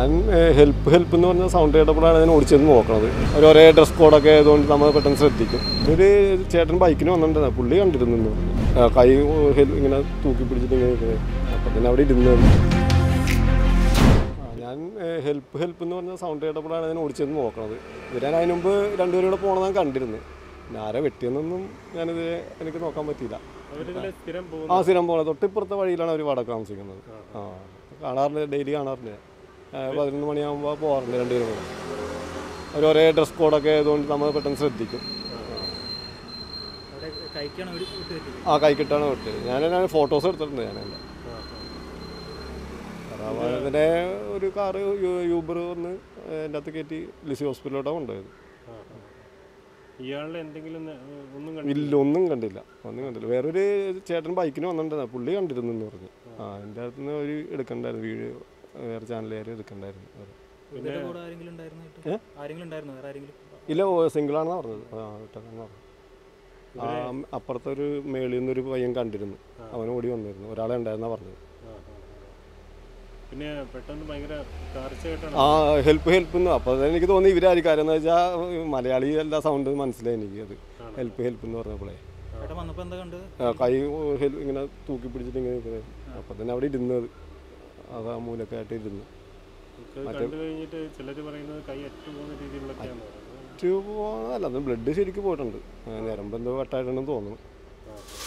ഞാൻ help help എന്ന് പറഞ്ഞ സൗണ്ട് കേട്ടപ്പോഴാണ് ഞാൻ ഓടിച്ചെന്ന് നോക്കണത് ഒരു ഒരേ ഡ്രസ് കോഡൊക്കെ ആയതുകൊണ്ട് നമ്മൾ പെട്ടെന്ന് ശ്രദ്ധിക്കും ഒരു ചേട്ടൻ ബൈക്കിന് വന്നിട്ടുണ്ടായിരുന്നു പുള്ളി കണ്ടിരുന്നു എന്ന് പറഞ്ഞു. ആ, കൈ ഹെൽ- ഇങ്ങനെ തൂക്കി പിടിച്ചിട്ട് ഇങ്ങനെ ഇരിക്കുന്നത് അപ്പം തന്നെ അവിടെ ഇരുന്നത് ആ, ഞാൻ ഹെൽപ്പ് ഹെൽപ്പ് എന്ന് പറഞ്ഞ സൗണ്ട് കേട്ടപ്പോഴാണ് ഞാൻ ഓടിച്ചെന്ന് നോക്കണത് ഇവർ ഞാൻ അതിന് മുമ്പ് രണ്ടുപേരും കൂടെ പോകണത് ഞാൻ കണ്ടിരുന്നു പിന്നെ ആരെ വെട്ടിയെന്നൊന്നും ഞാനിത് എനിക്ക് നോക്കാൻ പറ്റിയില്ല അവരിതിലെ സ്ഥിരം പോകും ആ സ്ഥിരം പോകണത് തൊട്ടിപ്പുറത്തെ വഴിയിലാണ് അവർ വാടക താമസിക്കുന്നത് ആ കാണാറുണ്ട് ഡെയിലി കാണാറുണ്ട് ആ, പതിനൊന്ന് മണിയാകുമ്പോൾ പോകാറുണ്ട് രണ്ടുപേരും കൂടെ അവർ ഒരേ ഡ്രസ് കോഡൊക്കെ ആയതുകൊണ്ട് നമ്മൾ പെട്ടെന്ന് ശ്രദ്ധിക്കും അവിടെ കഴിക്കാണ് ഒരു വിട്ട് തെറ്റിയത് ആ കൈക്കിട്ടാണ് വിട്ട് ഞാൻ ഞാൻ ഫോട്ടോസ് എടുത്തിട്ടുണ്ട് ഞാൻ എൻ്റെ അതിനെ ഒരു കാറ് യൂ- യൂബർ വന്ന് എൻ്റെ അകത്ത് കയറ്റി ലിസി ഹോസ്പിറ്റലിലോട്ടാണ് കൊണ്ടുപോയത് ഇയാളുടെ എന്തെങ്കിലും ന- ഒന്നും കണ്ടില്ല ഇല്ല ഒന്നും കണ്ടില്ല ഒന്നും കണ്ടില്ല വേറൊരു ചേട്ടൻ ബൈക്കിന് വന്നിട്ടുണ്ടായിരുന്നു പുള്ളി കണ്ടിരുന്നു എന്ന് പറഞ്ഞു ആ എൻ്റെ അകത്ത് നിന്ന് ഒരു എടുക്കണ്ടായിരുന്നു വീഡിയോ വേറെ ചാനലുകാർ എടുക്കണ്ടായിരുന്നു വേറെ. ഇവരുടെ കൂടെ ആരെങ്കിലും ഉണ്ടായിരുന്നായിട്ട് ആരെങ്കിലും ഉണ്ടായിരുന്നു വേറെ ആരെങ്കിലും ഇല്ല സിംഗിളാണെന്ന് പറഞ്ഞത് ആ ഒറ്റക്കാണെന്ന് പറഞ്ഞു ആ അപ്പുറത്തെ ഒരു മേളിൽ നിന്നൊരു പയ്യൻ കണ്ടിരുന്നു അവൻ ഓടി വന്നിരുന്നു ഒരാളെ ഉണ്ടായിരുന്നാ പറഞ്ഞത് ആ, ആ, ആ. പിന്നെ പെട്ടെന്ന് ഭയങ്കര കാർച്ച കേട്ടാണ് ആ ഹെൽപ്പ് ഹെൽപ്പ് എന്ന് അപ്പോൾ അത് എനിക്ക് തോന്നി ഇവരായിരിക്കും കാര്യം എന്ന് വെച്ചാൽ മലയാളി എല്ലാ സൗണ്ട് മനസ്സിലായി എനിക്ക് അത് ഹെൽപ്പ് ഹെൽപ്പ് എന്ന് പറഞ്ഞപ്പോഴേ ഏട്ടൻ വന്നപ്പോൾ എന്താ കണ്ടത് ആ, കൈ ഹെൽ- ഇങ്ങനെ തൂക്കി പിടിച്ചിട്ട് ഇങ്ങനെ നിൽക്കുന്നത് അപ്പോൾ തന്നെ അവിടെ ഇരുന്നത് അത് ആ മൂലൊക്കെ ആയിട്ട് ഇരുന്നു നമുക്ക് കണ്ടു കഴിഞ്ഞിട്ട് ചിലര് പറയുന്നത് കൈ അറ്റു പോകുന്ന രീതിയിലുള്ളൊക്കെയാണ് പറയുന്നത് ട്യൂബ് പോകാനല്ല അത് ബ്ലഡ് ശരിക്കും പോയിട്ടുണ്ട് ആ, ഞരമ്പ് എന്തോ കട്ടായിട്ടുണ്ടെന്ന് തോന്നുന്നു ആ, ആ.